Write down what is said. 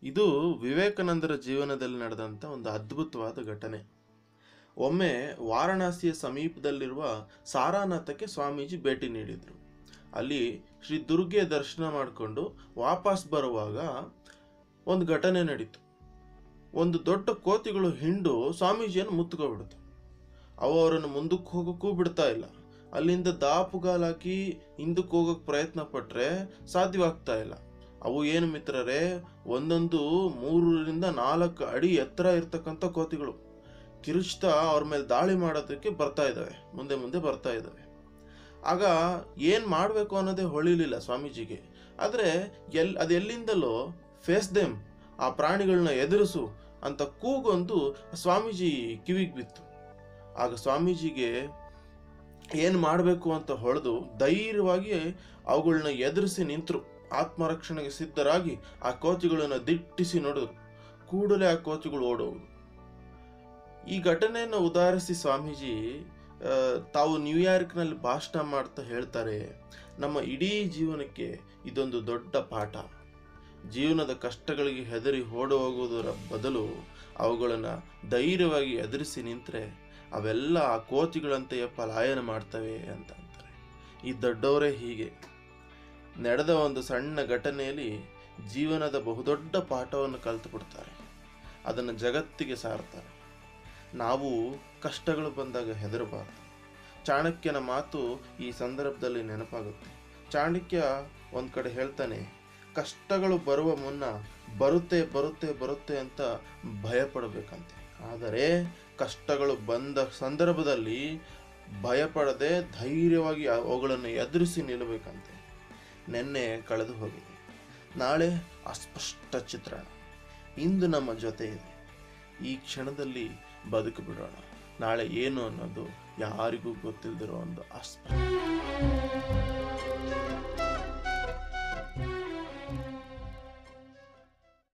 ಇದು ವಿವೇಕಾನಂದರ ಜೀವನದಲ್ಲಿ ನಡೆದಂಥ ಒಂದು ಅದ್ಭುತವಾದ ಘಟನೆ ಒಮ್ಮೆ ವಾರಣಾಸಿಯ ಸಮೀಪದಲ್ಲಿರುವ ಸಾರಾನಾಥಕ್ಕೆ ಸ್ವಾಮೀಜಿ ಭೇಟಿ ನೀಡಿದರು ಅಲ್ಲಿ ಶ್ರೀ ದುರ್ಗೆ ದರ್ಶನ ಮಾಡಿಕೊಂಡು ವಾಪಸ್ ಬರುವಾಗ ಒಂದು ಘಟನೆ ನಡೀತು ಒಂದು ದೊಡ್ಡ ಕೋತಿಗಳು ಹಿಂಡು ಸ್ವಾಮೀಜಿಯನ್ನು ಮುತ್ತುಕೊಬಿಡ್ತು ಅವು ಅವರನ್ನು ಮುಂದಕ್ಕೆ ಹೋಗೋಕ್ಕೂ ಬಿಡ್ತಾ ಇಲ್ಲ ಅಲ್ಲಿಂದ ದಾಪುಗಾಲಾಕಿ ಹಿಂದಕ್ಕೆ ಹೋಗೋಕೆ ಪ್ರಯತ್ನ ಪಟ್ಟರೆ ಸಾಧ್ಯವಾಗ್ತಾ ಇಲ್ಲ ಅವು ಏನು ಮಿತ್ರರೇ ಒಂದೊಂದು ಮೂರರಿಂದ ನಾಲ್ಕು ಅಡಿ ಎತ್ತರ ಇರ್ತಕ್ಕಂಥ ಕೋತಿಗಳು ಕಿರುಚ್ತಾ ಅವ್ರ ಮೇಲೆ ದಾಳಿ ಮಾಡೋದಕ್ಕೆ ಬರ್ತಾ ಇದ್ದಾವೆ ಮುಂದೆ ಮುಂದೆ ಬರ್ತಾ ಇದ್ದಾವೆ ಆಗ ಏನು ಮಾಡಬೇಕು ಅನ್ನೋದೇ ಹೊಳಿಲಿಲ್ಲ ಸ್ವಾಮೀಜಿಗೆ ಆದರೆ ಎಲ್ ಅದೆಲ್ಲಿಂದಲೋ ಫೇಸ್ ದೆಮ್ ಆ ಪ್ರಾಣಿಗಳನ್ನ ಎದುರಿಸು ಅಂತ ಕೂಗೊಂದು ಸ್ವಾಮೀಜಿ ಕಿವಿಗೆ ಬಿತ್ತು ಆಗ ಸ್ವಾಮೀಜಿಗೆ ಏನು ಮಾಡಬೇಕು ಅಂತ ಹೊಳೆದು ಧೈರ್ಯವಾಗಿ ಅವುಗಳನ್ನ ಎದುರಿಸಿ ನಿಂತರು ಆತ್ಮರಕ್ಷಣೆಗೆ ಸಿದ್ಧರಾಗಿ ಆ ಕೋತಿಗಳನ್ನು ದಿಟ್ಟಿಸಿ ನೋಡಿದ್ರು ಕೂಡಲೇ ಆ ಕೋತಿಗಳು ಓಡೋದು ಈ ಘಟನೆಯನ್ನು ಉದಾಹರಿಸಿ ಸ್ವಾಮೀಜಿ ಆ, ತಾವು ನ್ಯೂಯಾರ್ಕ್ನಲ್ಲಿ ಭಾಷಣ ಮಾಡ್ತಾ ಹೇಳ್ತಾರೆ ನಮ್ಮ ಇಡೀ ಜೀವನಕ್ಕೆ ಇದೊಂದು ದೊಡ್ಡ ಪಾಠ ಜೀವನದ ಕಷ್ಟಗಳಿಗೆ ಹೆದರಿ ಓಡಿ ಹೋಗುವುದರ ಬದಲು ಅವುಗಳನ್ನು ಧೈರ್ಯವಾಗಿ ಎದುರಿಸಿ ನಿಂತರೆ ಅವೆಲ್ಲ ಆ ಕೋತಿಗಳಂತೆಯೇ ಪಲಾಯನ ಮಾಡ್ತವೆ ಅಂತ ಅಂತಾರೆ ಈ ದೊಡ್ಡವರೇ ಹೀಗೆ ನಡೆದ ಒಂದು ಸಣ್ಣ ಘಟನೆಯಲ್ಲಿ ಜೀವನದ ಬಹುದೊಡ್ಡ ಪಾಠವನ್ನು ಕಲಿತುಬಿಡ್ತಾರೆ ಅದನ್ನು ಜಗತ್ತಿಗೆ ಸಾರ್ತಾರೆ ನಾವು ಕಷ್ಟಗಳು ಬಂದಾಗ ಹೆದರಬಾರ್ದು ಚಾಣಕ್ಯನ ಮಾತು ಈ ಸಂದರ್ಭದಲ್ಲಿ ನೆನಪಾಗುತ್ತೆ ಚಾಣಕ್ಯ ಒಂದು ಕಡೆ ಹೇಳ್ತಾನೆ ಕಷ್ಟಗಳು ಬರುವ ಮುನ್ನ ಬರುತ್ತೆ ಬರುತ್ತೆ ಬರುತ್ತೆ ಅಂತ ಭಯಪಡಬೇಕಂತೆ ಆದರೆ ಕಷ್ಟಗಳು ಬಂದ ಸಂದರ್ಭದಲ್ಲಿ ಭಯಪಡದೆ ಧೈರ್ಯವಾಗಿ ಅವುಗಳನ್ನು ಎದುರಿಸಿ ನಿಲ್ಲಬೇಕಂತೆ ನಿನ್ನೆ ಕಳೆದು ಹೋಗಿದೆ ನಾಳೆ ಅಸ್ಪಷ್ಟ ಚಿತ್ರಣ ಇಂದು ನಮ್ಮ ಜೊತೆ ಇದೆ ಈ ಕ್ಷಣದಲ್ಲಿ ಬದುಕು ಬಿಡೋಣ ನಾಳೆ ಏನು ಅನ್ನೋದು ಯಾರಿಗೂ ಗೊತ್ತಿಲ್ಲದಿರೋ ಒಂದು ಅಸ್ಪಷ್ಟ